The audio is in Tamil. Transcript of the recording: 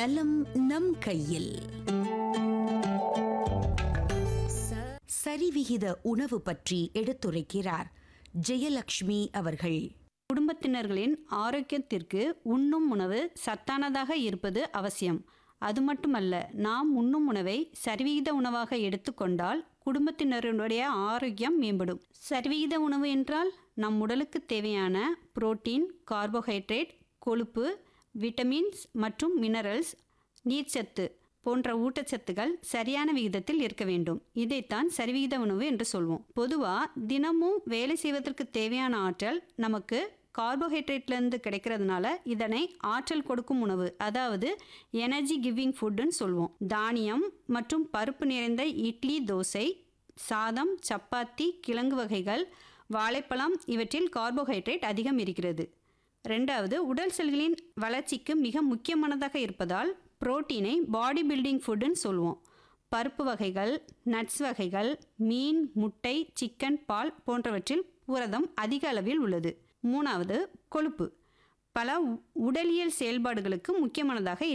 நலம் நம் கையில் சரிவிகித உணவு பற்றி எடுத்துரைக்கிறார் ஜெயலக்ஷ்மி அவர்கள் குடும்பத்தினர்களின் ஆரோக்கியத்திற்கு உண்ணும் உணவு சத்தானதாக இருப்பது அவசியம் அது மட்டுமல்ல நாம் உண்ணும் உணவை சரிவிகித உணவாக எடுத்துக்கொண்டால் குடும்பத்தினருடைய ஆரோக்கியம் மேம்படும் சரிவிகித உணவு என்றால் நம் உடலுக்கு தேவையான புரோட்டீன் கார்போஹைட்ரேட் கொழுப்பு விட்டமின்ஸ் மற்றும் மினரல்ஸ் நீர்ச்சத்து போன்ற ஊட்டச்சத்துக்கள் சரியான விகிதத்தில் இருக்க வேண்டும் இதைத்தான் சரிவிகித உணவு என்று சொல்வோம் பொதுவாக தினமும் வேலை செய்வதற்கு தேவையான ஆற்றல் நமக்கு கார்போஹைட்ரேட்லேருந்து கிடைக்கிறதுனால இதனை ஆற்றல் கொடுக்கும் உணவு அதாவது எனர்ஜி கிவிங் ஃபுட்டுன்னு சொல்லுவோம் தானியம் மற்றும் பருப்பு நிறைந்த இட்லி தோசை சாதம் சப்பாத்தி கிழங்கு வகைகள் வாழைப்பழம் இவற்றில் கார்போஹைட்ரேட் அதிகம் இருக்கிறது ரெண்டாவது உடல் செல்களின் வளர்ச்சிக்கு மிக முக்கியமானதாக இருப்பதால் புரோட்டீனை பாடி பில்டிங் ஃபுட்டுன்னு சொல்லுவோம் பருப்பு வகைகள் நட்ஸ் வகைகள் மீன் முட்டை சிக்கன் பால் போன்றவற்றில் புரதம் அதிக அளவில் உள்ளது மூணாவது கொழுப்பு பல உடலியல் செயல்பாடுகளுக்கு முக்கியமானதாக